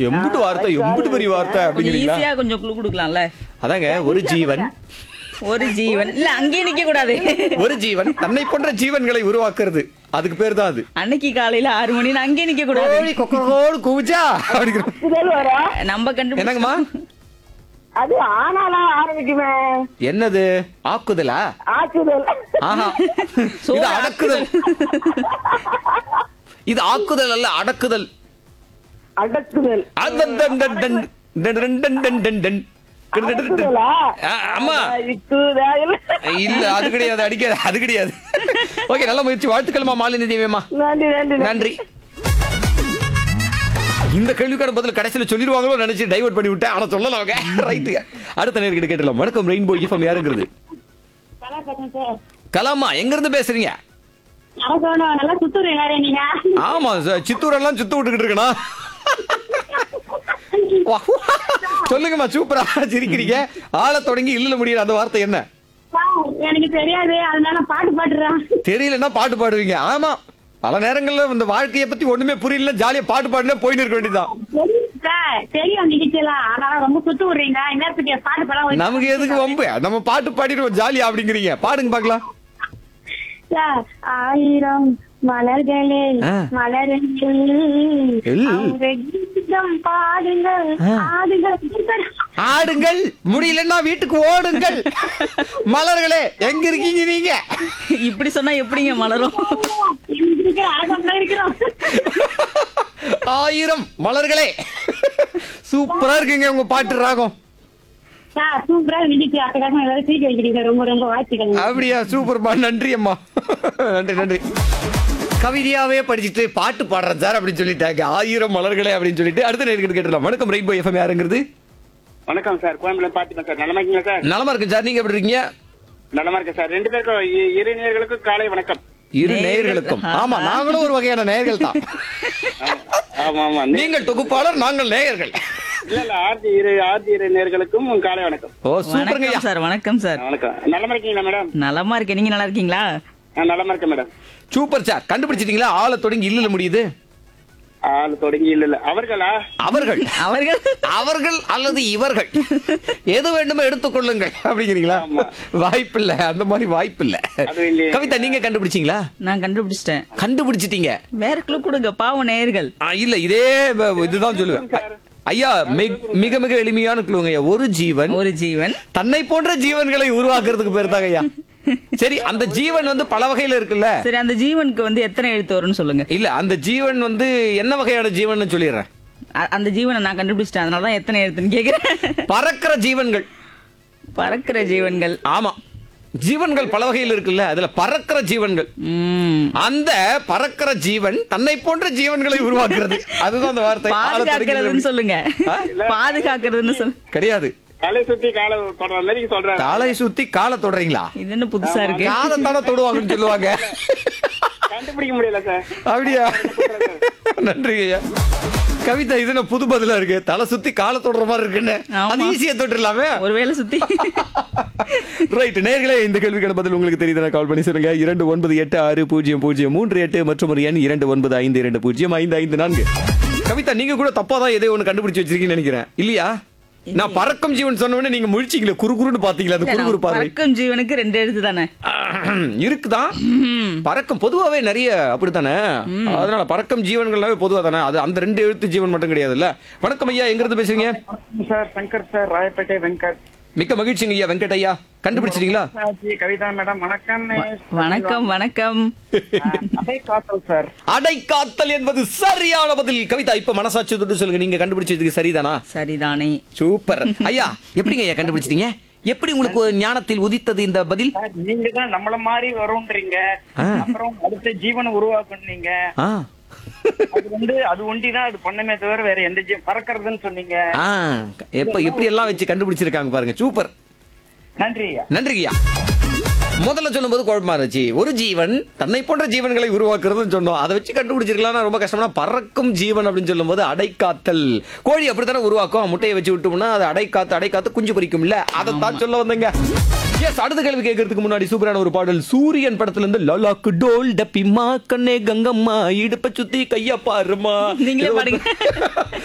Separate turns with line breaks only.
எம்புட்டு வார்த்தை எம்புட்டு பெரிய வார்த்தை
கொஞ்சம்
அப்படிங்கிறீங்களா
ஈஸியா கொஞ்சம் குழு கொடுக்கலாம்ல
அதாங்க ஒரு ஜீவன்
ஒரு ஜீவன் இல்ல அங்கேயே நிக்க கூடாது
ஒரு ஜீவன் தன்னை போன்ற ஜீவன்களை உருவாக்குறது அதுக்கு பேர் தான் அது
அன்னைக்கு காலையில ஆறு மணி அங்கேயே நிக்க கூடாது
கோழி கொக்கரோடு கூச்சா அப்படிங்கிற
ஆக்குதல் வரும்
நம்ம கண்டு
என்னங்கம்மா
அது ஆனாலாம் ஆரம்பிக்குமே
என்னது ஆக்குதலா
ஆக்குதல்
ஆஹா இது அடக்குதல் இது ஆக்குதல் அல்ல அடக்குதல்
அடக்குதல்
அதன் டன் டன் டன் டன் டன் டன் டன் டன் டன்.
அடக்குதலா?
ஆ, ஆமா
இக்குதா இல்ல
இல்ல அது கிடையாது அடிக்காது அது கிடையாது ஓகே நல்ல முயற்சி வாழ்த்துக்கள்மா மாலினி தேவியம்மா
நன்றி நன்றி
நன்றி இந்த கேள்விக்கான பதில் கடைசியில சொல்லிடுவாங்களோ நினைச்சு டைவர்ட் பண்ணி விட்டேன் ஆனா சொல்லலாம் அவங்க ரைட்டு அடுத்த நேர்கிட்ட கேட்டலாம் வணக்கம் ரெயின்போ எஃப்எம் யாருங்கிறது கலாமா எங்க இருந்து பேசுறீங்க
நல்லா சுத்துறீங்க நீங்க
ஆமா சார் சித்தூர் எல்லாம் சுத்து விட்டுக்கிட்டு இருக்கனா வா. சொல்லுங்கம்மா சூப்பரா சிரிக்கிறீங்க ஆள தொடங்கி இல்ல முடியல அந்த வார்த்தை என்ன
எனக்கு தெரியாது அதனால பாட்டு பாடுறேன்
தெரியலன்னா பாட்டு பாடுவீங்க ஆமா பல நேரங்கள்ல இந்த வாழ்க்கைய பத்தி ஒண்ணுமே புரியல ஜாலியா பாட்டு பாடுனா போயின்னு இருக்க வேண்டியதுதான்
தெரியும் நிகழ்ச்சியெல்லாம் ஆனா ரொம்ப சுத்து விடுறீங்க இன்னத்துக்கு பாட்டு பாடம்
நமக்கு எதுக்கு வம்பு நம்ம பாட்டு பாடிடுவோம் ஜாலியா அப்படிங்கிறீங்க பாடுங்க பாக்கலாம்
ஆயிரம் மலர்களே
ஆ.
மலருங்கள்
எல்.
அவங்க கீதம் பாடுங்கள்
ஆ.
ஆடுங்கள்
ஆடுங்கள் முடியலன்னா வீட்டுக்கு ஓடுங்கள் மலர்களே எங்க இருக்கீங்க நீங்க
இப்படி சொன்னா எப்படிங்க மலரும்
இருக்கிற அழகா இருக்கிறோம்
ஆயிரம் மலர்களே சூப்பரா இருக்குங்க உங்க பாட்டு ராகம்
சார் சூப்பரா நிகழ்ச்சி அட்டகாசமா எல்லாரும் சீக்கிரம் வைக்கிறீங்க ரொம்ப ரொம்ப வாழ்த்துக்கள்
அப்படியா சூப்பர்மா நன்றி அம்மா நன்றி நன்றி கவிதையாவே படிச்சுட்டு பாட்டு பாடுறேன் சார் அப்படின்னு சொல்லிட்டாங்க ஆயிரம் மலர்களே அப்படின்னு சொல்லிட்டு அடுத்த நேருக்கு கேட்டுலாம் வணக்கம் ரெயின்போ எஃப்எம் யாருங்கிறது
வணக்கம் சார் கோயம்புல பாத்துட்டேன் சார் நலமா இருக்கீங்களா சார்
நலமா இருக்கு சார் நீங்க எப்படி இருக்கீங்க
நலமா இருக்கேன் சார் ரெண்டு பேருக்கும் இ- இரு நேயர்களுக்கும் காலை வணக்கம்
இரு
நேயர்கள்.
நேயர்களுக்கும் ஆமா நாங்களும் ஒரு வகையான நேயர்கள் தான்
ஆமா ஆமா நே-
நீங்கள் தொகுப்பாளர் நாங்கள் நேயர்கள்
இல்ல இல்ல ஆர்த்தி இரு ஆர்த்தி இரு நேயர்களுக்கும் காலை வணக்கம்
ஓ சூப்பருங்க
வணக்கம் சார் வணக்கம் சார்
வணக்கம் நலமா இருக்கீங்களா மேடம்
நலமா இருக்கேன் நீங்க நல்லா இருக்கீங்களா
நான் நலமா இருக்கேன் மேடம்
சூப்பர் சார் கண்டுபிடிச்சிட்டீங்களா ஆளை தொடங்கி இல்லல முடியுது
ஆள் தொடங்கி இல்ல இல்ல அவர்களா
அவர்கள்
அவர்கள்
அவர்கள் அல்லது இவர்கள் எது வேண்டுமோ எடுத்துக்கொள்ளுங்கள் அப்படிங்கிறீங்களா வாய்ப்பில்ல அந்த மாதிரி வாய்ப்பில்ல
அது இல்லையே.
கவிதா நீங்க கண்டுபிடிச்சீங்களா
நான் கண்டுபிடிச்சிட்டேன்
கண்டுபிடிச்சிட்டீங்க
வேற க்ளூ கொடுங்க பாவம் நேயர்கள்
ஆ, இல்ல இதே வ- இதுதான் சொல்லுவேன் ஐயா மிக- மிக மிக எளிமையான கிளூங்க ஐயா ஒரு ஜீவன்
ஒரு ஜீவன்
தன்னை போன்ற ஜீவன்களை உருவாக்குறதுக்கு பேர் தாங்க ஐயா சரி அந்த ஜீவன் வந்து பல வகையில இருக்குல்ல
சரி அந்த ஜீவனுக்கு வந்து எத்தனை எழுத்து வரும்னு சொல்லுங்க
இல்ல அந்த ஜீவன் வந்து என்ன வகையான ஜீவன் சொல்லிடுறேன்
அ- அந்த ஜீவனை நான் கண்டுபிடிச்சிட்டேன் அதனால தான் எத்தனை எழுத்துன்னு கேக்குறேன்
பறக்கிற ஜீவன்கள்
பறக்கிற ஜீவன்கள்
ஆமா ஜீவன்கள் பல வகையில் இருக்குல்ல அதுல பறக்கிற ஜீவன்கள்
உம்
அந்த பறக்கிற ஜீவன் தன்னை போன்ற ஜீவன்களை உருவாக்குறது அதுதான் அந்த வார்த்தை ஆள
பாதுகாக்கிறதுன்னு
தொடங்கி-
சொல்லுங்க
ஆ?
பாதுகாக்கிறதுன்னு சொல்லு
கிடையாது
காலை சுத்தி காலை தொடர மாதிரி சொல்றேன்
காலை சுத்தி காலை தொடறீங்களா
இது என்ன புதுசா இருக்கு
காலை தானே தொடுவாங்கன்னு சொல்லுவாங்க
கண்டுபிடிக்க முடியல சார்
அப்படியா நன்றி ஐயா கவிதா இது என்ன புது பதிலா இருக்கு தலை சுத்தி காலை தொடுற மாதிரி இருக்குன்னு
ஆமா.
அது ஈஸியா தொட்டுலாமே
ஒருவேளை சுத்தி
ரைட் நேர்களே இந்த கேள்விக்கான பதில் உங்களுக்கு தெரியுதுன்னா கால் பண்ணி சொல்லுங்க இரண்டு ஒன்பது எட்டு ஆறு பூஜ்ஜியம் பூஜ்ஜியம் மூன்று எட்டு மற்றும் ஒரு எண் இரண்டு ஒன்பது ஐந்து இரண்டு பூஜ்ஜியம் ஐந்து ஐந்து நான்கு கவிதா நீங்க கூட தப்பா தான் எதையோ ஒண்ணு கண்டுபிடிச்சு வச்சிருக்கீங்கன்னு நினைக்கிறேன் இல்லையா நான் பறக்கும் ஜீவன் சொன்ன உடனே நீங்க முழிச்சீங்களே குறு குறுன்னு பாத்தீங்களா அந்த
இல்ல,
குறு குறு
நான்
பார்வை
பறக்கும் ஜீவனுக்கு ரெண்டு எழுத்து தானே
இருக்குதான் பறக்கும் பொதுவாவே நிறைய அப்படித்தானே அதனால பறக்கும் ஜீவன்கள்னாவே பொதுவா தானே அது அந்த ரெண்டு எழுத்து ஜீவன் மட்டும் கிடையாதுல்ல வணக்கம் ஐயா எங்க இருந்து பேசுறீங்க
சார் சங்கர் சார் ராயப்பேட்டை வெங்கட்
மிக்க மகிழ்ச்சிங்க ஐயா வெங்கட் ஐயா கண்டுபிடிச்சிட்டீங்களா
கவிதா மேடம் வணக்கம்
வணக்கம் வணக்கம்
அதே காத்தல் சார்
அடைக்காத்தல் என்பது சரியான பதில் கவிதா இப்ப மனசாட்சி தொட்டு சொல்லுங்க நீங்க கண்டுபிடிச்சதுக்கு சரிதானா
சரிதானே
சூப்பர் ஐயா எப்படிங்க ஐயா கண்டுபிடிச்சிட்டீங்க எப்படி உங்களுக்கு ஒரு ஞானத்தில் உதித்தது இந்த பதில்
சார், நீங்க தான் நம்மள மாதிரி வரும்ன்றீங்க
ஆ.
அப்புறம் அடுத்த ஜீவனை உருவாக்குனீங்க
ஆ
அது வந்து அது ஒண்டிதான் அது பண்ணமே தவிர வேற எந்த ஜீவன் பறக்கறதுன்னு சொன்னீங்க
ஆ எப்ப எப்படி எல்லாம் வச்சு கண்டுபிடிச்சிருக்காங்க பாருங்க சூப்பர்
நன்றி ஐயா
நன்றி ஐயா முதல்ல சொல்லும்போது குழப்பமா இருந்துச்சு ஒரு ஜீவன் தன்னை போன்ற ஜீவன்களை உருவாக்குறதுன்னு சொன்னோம் அதை வச்சு கண்டுபிடிச்சிருக்கலாம் ரொம்ப கஷ்டம்னா பறக்கும் ஜீவன் அப்படின்னு சொல்லும்போது அடைக்காத்தல் கோழி அப்படித்தானே உருவாக்கும் முட்டையை வச்சு விட்டோம்னா அது அடைக்காத்து அடைக்காத்து குஞ்சு பொரிக்கும் இல்ல அதைத்தான் சொல்ல வந்தேங்க எஸ் அடுத்த கேள்வி கேட்கறதுக்கு முன்னாடி சூப்பரான ஒரு பாடல் சூரியன் படத்துல இருந்து லலாக்கு டோல் டப்பிமா கண்ணே கங்கம்மா இடுப்ப சுத்தி கையா பாருமா
நீங்களே பாடுங்க